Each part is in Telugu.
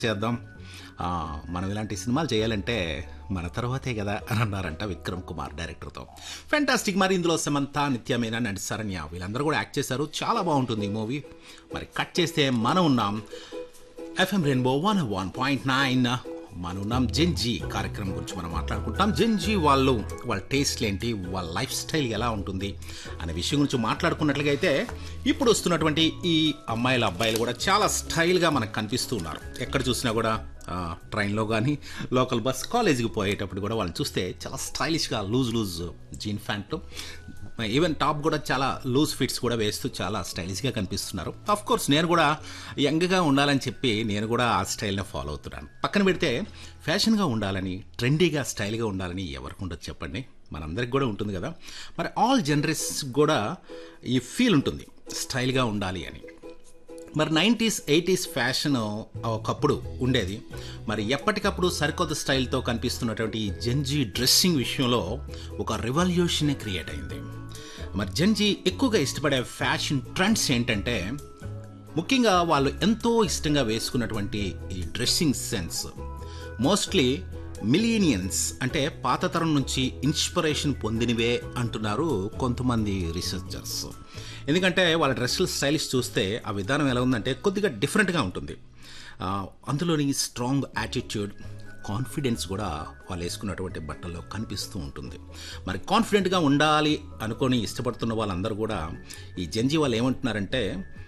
చేద్దాం ఆ, మనం ఇలాంటి సినిమాలు చేయాలంటే మన తర్వాతే కదా అని అన్నారంట విక్రమ్ కుమార్ డైరెక్టర్తో ఫెంటాస్టిక్ మరి ఇందులో సమంత నిత్యమేన అండ్ శరణ్య వీళ్ళందరూ కూడా యాక్ట్ చేశారు చాలా బాగుంటుంది ఈ మూవీ మరి కట్ చేస్తే మనం ఉన్నాం FM rainbow one one point nine మనం ఉన్నాం జెన్జీ కార్యక్రమం గురించి మనం మాట్లాడుకుంటాం జెన్జీ వాళ్ళు వాళ్ళ టేస్ట్లు ఏంటి వాళ్ళ లైఫ్ స్టైల్ ఎలా ఉంటుంది అనే విషయం గురించి మాట్లాడుకున్నట్లుగా అయితే ఇప్పుడు వస్తున్నటువంటి ఈ అమ్మాయిల అబ్బాయిలు కూడా చాలా స్టైల్గా మనకు కనిపిస్తూ ఉన్నారు ఎక్కడ చూసినా కూడా ఆ, ట్రైన్లో కానీ లోకల్ బస్ కాలేజీకి పోయేటప్పుడు కూడా వాళ్ళని చూస్తే చాలా స్టైలిష్గా లూజ్ లూజ్ జీన్ ప్యాంట్లు ఈవెన్ టాప్ కూడా చాలా లూజ్ ఫిట్స్ కూడా వేస్తూ చాలా స్టైలిష్గా కనిపిస్తున్నారు ఆఫ్ కోర్స్ నేను కూడా యంగ్గా ఉండాలని చెప్పి నేను కూడా ఆ స్టైల్ని ఫాలో అవుతున్నాను పక్కన పెడితే ఫ్యాషన్గా ఉండాలని ట్రెండీగా స్టైల్గా ఉండాలని ఎవరికి ఉండదు చెప్పండి మనందరికి కూడా ఉంటుంది కదా మరి ఆల్ జనరేస్ కూడా ఈ ఫీల్ ఉంటుంది స్టైల్గా ఉండాలి అని మరి నైంటీస్ ఎయిటీస్ ఫ్యాషన్ ఒకప్పుడు ఉండేది మరి ఎప్పటికప్పుడు సరికొత్త స్టైల్తో కనిపిస్తున్నటువంటి ఈ జెన్జీ డ్రెస్సింగ్ విషయంలో ఒక రెవల్యూషనే క్రియేట్ అయింది మరి జెన్జీ ఎక్కువగా ఇష్టపడే ఫ్యాషన్ ట్రెండ్స్ ఏంటంటే ముఖ్యంగా వాళ్ళు ఎంతో ఇష్టంగా వేసుకున్నటువంటి ఈ డ్రెస్సింగ్ సెన్స్ మోస్ట్లీ మిలీనియన్స్ అంటే పాత తరం నుంచి ఇన్స్పిరేషన్ పొందినవే అంటున్నారు కొంతమంది రీసెర్చర్స్ ఎందుకంటే వాళ్ళ డ్రెస్సుల స్టైలిష్ చూస్తే ఆ విధానం ఎలా ఉందంటే కొద్దిగా డిఫరెంట్గా ఉంటుంది ఆ, అందులోని స్ట్రాంగ్ యాటిట్యూడ్ కాన్ఫిడెన్స్ కూడా వాళ్ళు వేసుకున్నటువంటి బట్టల్లో కనిపిస్తూ ఉంటుంది మరి కాన్ఫిడెంట్గా ఉండాలి అనుకొని ఇష్టపడుతున్న వాళ్ళందరూ కూడా ఈ జంజీ వాళ్ళు ఏమంటున్నారంటే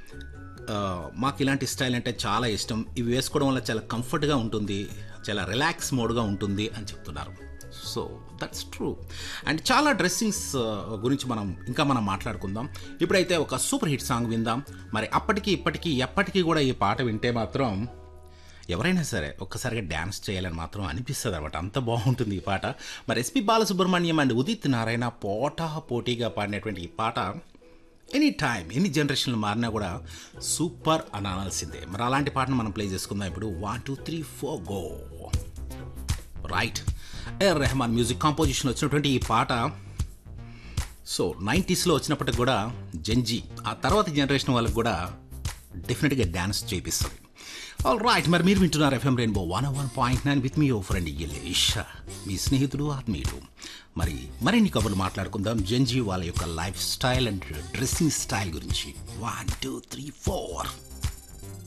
ఆ, మాకు ఇలాంటి స్టైల్ అంటే చాలా ఇష్టం ఇవి వేసుకోవడం వల్ల చాలా కంఫర్ట్గా ఉంటుంది చాలా రిలాక్స్ మోడ్గా ఉంటుంది అని చెప్తున్నారు సో దట్స్ ట్రూ అండ్ చాలా డ్రెస్సింగ్స్ గురించి మనం ఇంకా మనం మాట్లాడుకుందాం ఇప్పుడైతే ఒక సూపర్ హిట్ సాంగ్ విందాం మరి అప్పటికి ఇప్పటికీ ఎప్పటికీ కూడా ఈ పాట వింటే మాత్రం ఎవరైనా సరే ఒక్కసారిగా డ్యాన్స్ చేయాలని మాత్రం అనిపిస్తుంది అనమాట అంత బాగుంటుంది ఈ పాట మరి ఎస్పి బాలసుబ్రహ్మణ్యం అండ్ ఉదిత్ నారాయణ పోటా పోటీగా పాడినటువంటి ఈ పాట ఎనీ టైం ఎన్ని జనరేషన్లు మారినా కూడా సూపర్ అని అనాల్సిందే మరి అలాంటి పాటను మనం ప్లే చేసుకుందాం ఇప్పుడు one two three four go right AR Rahman music composition వచ్చినటువంటి ఈ పాట సో నైంటీస్లో వచ్చినప్పటికి కూడా జంజీ ఆ తర్వాత జనరేషన్ వాళ్ళకి కూడా డెఫినెట్గా డ్యాన్స్ చేపిస్తుంది ఆల్ రైట్ మరి మీరు వింటున్నారు FM rainbow one one point nine with మీ ఓ ఫ్రెండ్ ఇల్లేష్ మీ స్నేహితుడు ఆత్మీయుడు మరి మరిన్ని కబుర్లు మాట్లాడుకుందాం జంజీ వాళ్ళ యొక్క life style and dressing style గురించి వన్ టూ త్రీ ఫోర్